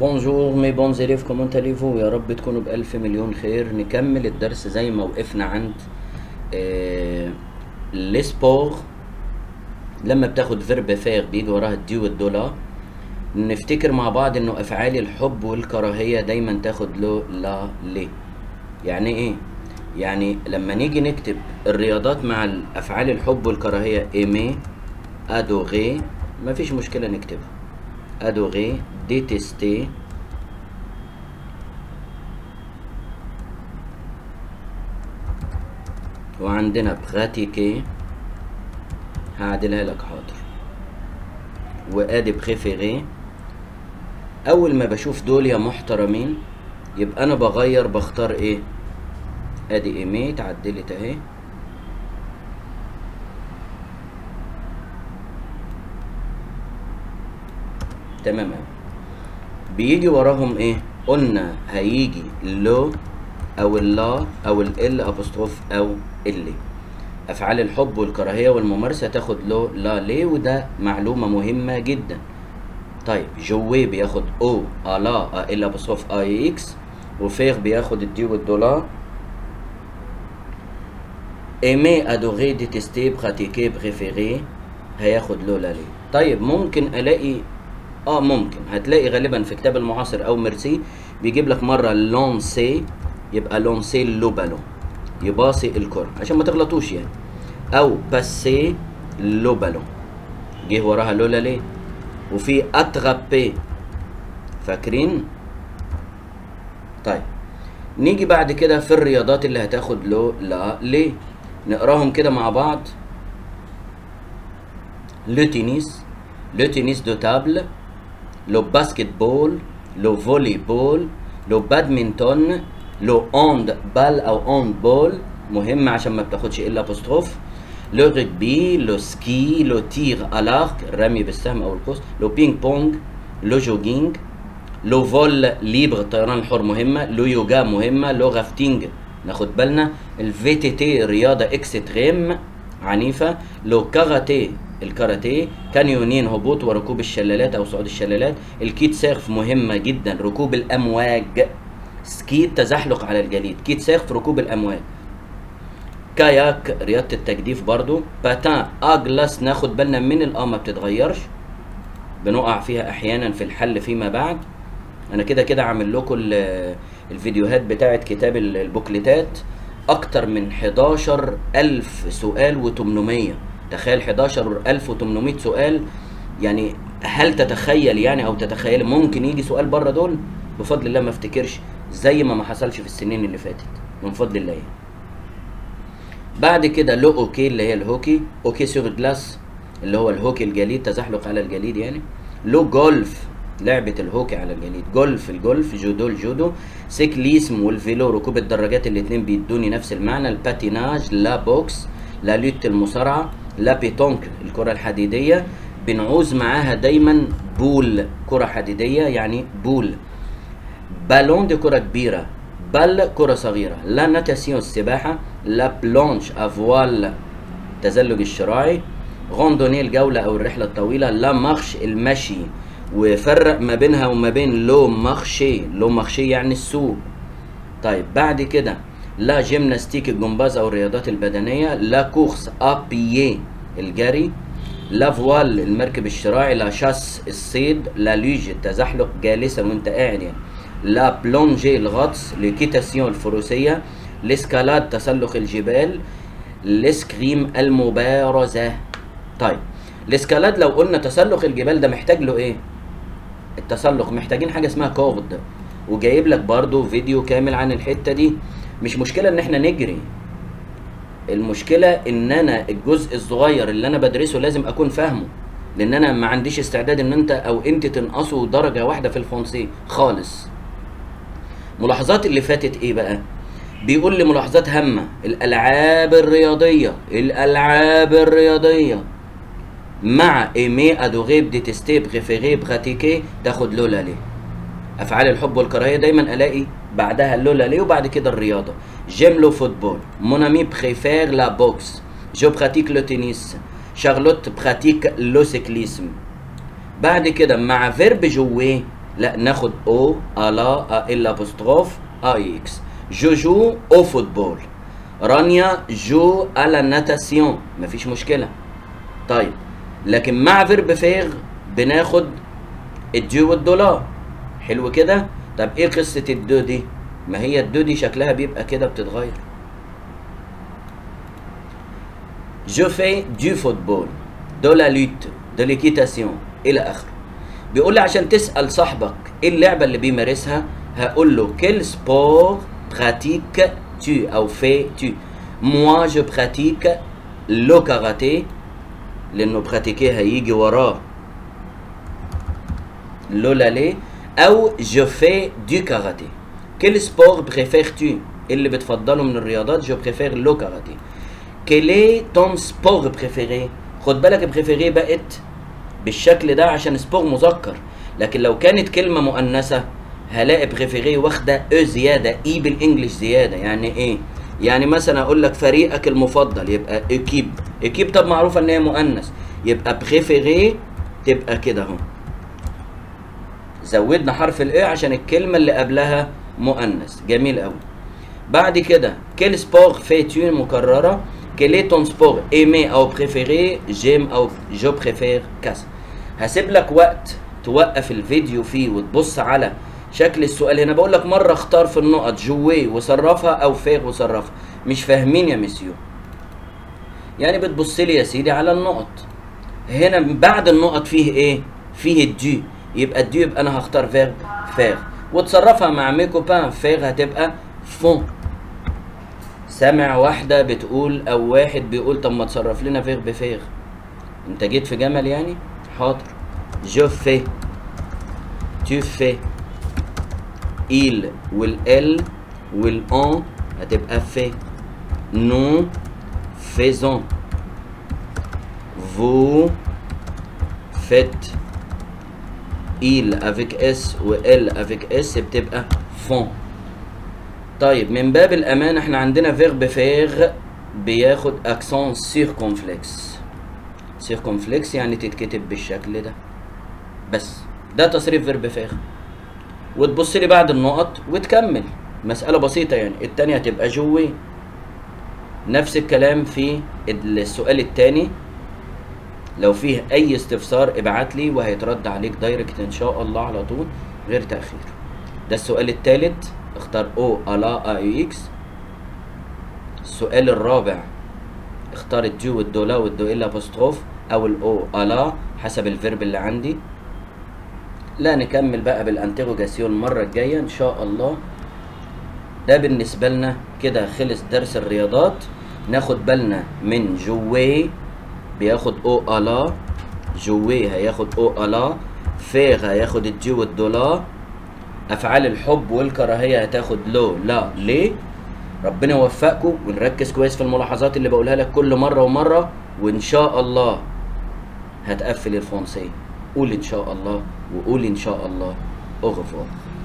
بونجور مي بون زيليف كومون تاليفو يا رب تكونوا بألف مليون خير نكمل الدرس زي ما وقفنا عند آه لي سبور لما بتاخد فيرب فاغ بيجي وراها الدي والدولا نفتكر مع بعض انه افعال الحب والكراهيه دايما تاخد له لا لي يعني ايه يعني لما نيجي نكتب الرياضات مع الافعال الحب والكراهيه ايمي ادوغي مفيش مشكله نكتبها ادوغي ديتستي وعندنا براتيكي هعدلها لك حاضر وادي بريفيري اول ما بشوف دول يا محترمين يبقى انا بغير بختار ايه ادي ايمي اتعدلت اهي تمام أوي. بيجي وراهم ايه قلنا هيجي لو او اللا او ال ابوستروف او اللي افعال الحب والكراهيه والممارسه تاخد لو لا ليه وده معلومه مهمه جدا طيب جوي بياخد او الا ال ابوستروف اي اكس وفيغ بياخد الدي والدولار ايمي ادوري ديتستي براتيكي بريفيري هياخد لو لا ليه طيب ممكن الاقي اه ممكن هتلاقي غالبا في كتاب المعاصر او ميرسي بيجيب لك مره لونسي يبقى لونسي لو بالون يباصي الكره عشان ما تغلطوش يعني او باسي لو بالون جه وراها لولا ليه وفي اترابي فاكرين طيب نيجي بعد كده في الرياضات اللي هتاخد لو لا ليه نقراهم كده مع بعض لو تنس لو تنس دو تابل لو باسكتبول لو فولي بول لو بادمنتون لو اوند بال او اوند بول مهم عشان ما بتاخدش الا ابوستروف لو رجبي لو سكي لو تير الارك الرمي بالسهم او القوس لو بينج بونج لو جوجينج لو فول ليبر الطيران الحر مهمه لو يوجا مهمه لو رافتينج ناخد بالنا الفي تي تي رياضه اكستريم عنيفه لو كاراتيه الكاراتيه كانيونين هبوط وركوب الشلالات او صعود الشلالات الكيت سيرف مهمه جدا ركوب الامواج سكي تزحلق على الجليد كيت سيرف ركوب الامواج كاياك رياضه التجديف برضو باتان اجلاس ناخد بالنا من الاه ما بتتغيرش بنقع فيها احيانا في الحل فيما بعد انا كده كده عامل لكم الفيديوهات بتاعه كتاب البوكليتات اكتر من 11 الف سؤال و800 تخيل 11800 سؤال يعني هل تتخيل يعني او تتخيل ممكن يجي سؤال بره دول بفضل الله ما افتكرش زي ما ما حصلش في السنين اللي فاتت من فضل الله يعني. بعد كده لو اوكي اللي هي الهوكي اوكي سور جلاس اللي هو الهوكي الجليد تزحلق على الجليد يعني لو جولف لعبة الهوكي على الجليد جولف الجولف جودو الجودو سيكليسم والفيلو ركوب الدراجات الاتنين بيدوني نفس المعنى الباتيناج لا بوكس لا لوت المصارعة لا بيتونك الكرة الحديدية بنعوز معاها دايما بول كرة حديدية يعني بول بالون دي كرة كبيرة بل كرة صغيرة لا ناتاسيون السباحة لا بلونش افوال تزلج الشراعي غوندوني الجولة أو الرحلة الطويلة لا مارش المشي وفرق ما بينها وما بين لو مارشي لو مارشي يعني السوق طيب بعد كده لا جيمناستيك الجمباز او الرياضات البدنيه لا كورس ابيي الجري لا فوال المركب الشراعي لا شاس الصيد لا لوج التزحلق جالسا وانت قاعد يعني لا بلونجي الغطس لكيتاسيون الفروسيه الاسكالاد تسلق الجبال الاسكريم المبارزه طيب الاسكالاد لو قلنا تسلق الجبال ده محتاج له ايه التسلق محتاجين حاجه اسمها كورد وجايب لك برضو فيديو كامل عن الحته دي مش مشكلة ان احنا نجري المشكلة ان انا الجزء الصغير اللي انا بدرسه لازم اكون فاهمه لان انا ما عنديش استعداد ان انت او انت تنقصوا درجة واحدة في الفرنسي خالص ملاحظات اللي فاتت ايه بقى بيقول لي ملاحظات هامة الالعاب الرياضية الالعاب الرياضية مع ايمي ادوغي ديتستي بريفيري براتيكي تاخد لولا ليه افعال الحب والكراهيه دايما الاقي بعدها اللولا ليه وبعد كده الرياضه جيم لو فوتبول مون امي بريفير لا بوكس جو براتيك لو تنس شارلوت براتيك لو سيكليسم بعد كده مع فيرب جوي لا ناخد او الا ال ابوستروف اي اكس جو جو او فوتبول رانيا جو على ناتاسيون مفيش مشكله طيب لكن مع فيرب فيغ بناخد الدو والدولار حلو كده طب ايه قصه الدو دي ما هي الدو دي شكلها بيبقى كده بتتغير جو في دو فوتبول دو لا لوت دو ليكيتاسيون الى اخره بيقول لي عشان تسال صاحبك ايه اللعبه اللي بيمارسها هقول له كيل سبور براتيك tu او في tu moi je pratique le karaté لانه براتيكي هيجي وراه لولالي او جو في دو كاراتيه كيل سبور بريفير tu اللي بتفضله من الرياضات جو بريفير لو كاراتيه كيلي تون سبور بريفيري خد بالك بريفيري بقت بالشكل ده عشان سبور مذكر لكن لو كانت كلمه مؤنثه هلاقي بريفيري واخده او زياده اي بالانجلش زياده يعني ايه يعني مثلا اقول لك فريقك المفضل يبقى اكيب اكيب طب معروفه ان هي مؤنث يبقى بريفيري تبقى كده اهو زودنا حرف الاي عشان الكلمه اللي قبلها مؤنث جميل قوي بعد كده كيل سبور فيتون مكرره كيل تون سبور ايمي او بريفيري جيم او جو بريفير كذا هسيب لك وقت توقف الفيديو فيه وتبص على شكل السؤال هنا بقول لك مره اختار في النقط جوي وصرفها او فيغ وصرفها مش فاهمين يا مسيو يعني بتبص لي يا سيدي على النقط هنا بعد النقط فيه ايه فيه الدي يبقى الدي يبقى انا هختار فيرب فيغ وتصرفها مع ميكو بان فيغ هتبقى فون سامع واحده بتقول او واحد بيقول طب ما تصرف لنا فيرب فيغ انت جيت في جمل يعني حاضر جو في tu fais il والال والان هتبقى fait nous faisons vous faites il avec s و elle avec s بتبقى font طيب من باب الامان احنا عندنا فيرب فيغ بياخد اكسون سيركونفلكس سيركونفلكس يعني تتكتب بالشكل ده بس ده تصريف فيرب فاخر وتبص لي بعد النقط وتكمل مسألة بسيطة يعني التانية هتبقى جوي نفس الكلام في السؤال التاني لو فيه أي استفسار ابعت لي وهيترد عليك دايركت إن شاء الله على طول غير تأخير ده السؤال التالت اختار او الا اي اكس السؤال الرابع اختار الدو والدولا والدو الا ابوستروف او الاو الا حسب الفيرب اللي عندي لا نكمل بقى بالانتروجاسيون المرة الجاية ان شاء الله ده بالنسبة لنا كده خلص درس الرياضات ناخد بالنا من جوي بياخد او الا جوي هياخد او الا فيغ هياخد الدي والدولا افعال الحب والكراهية هتاخد لو لا ليه ربنا يوفقكم ونركز كويس في الملاحظات اللي بقولها لك كل مرة ومرة وان شاء الله هتقفل الفرنسية قول ان شاء الله وقول ان شاء الله اغفر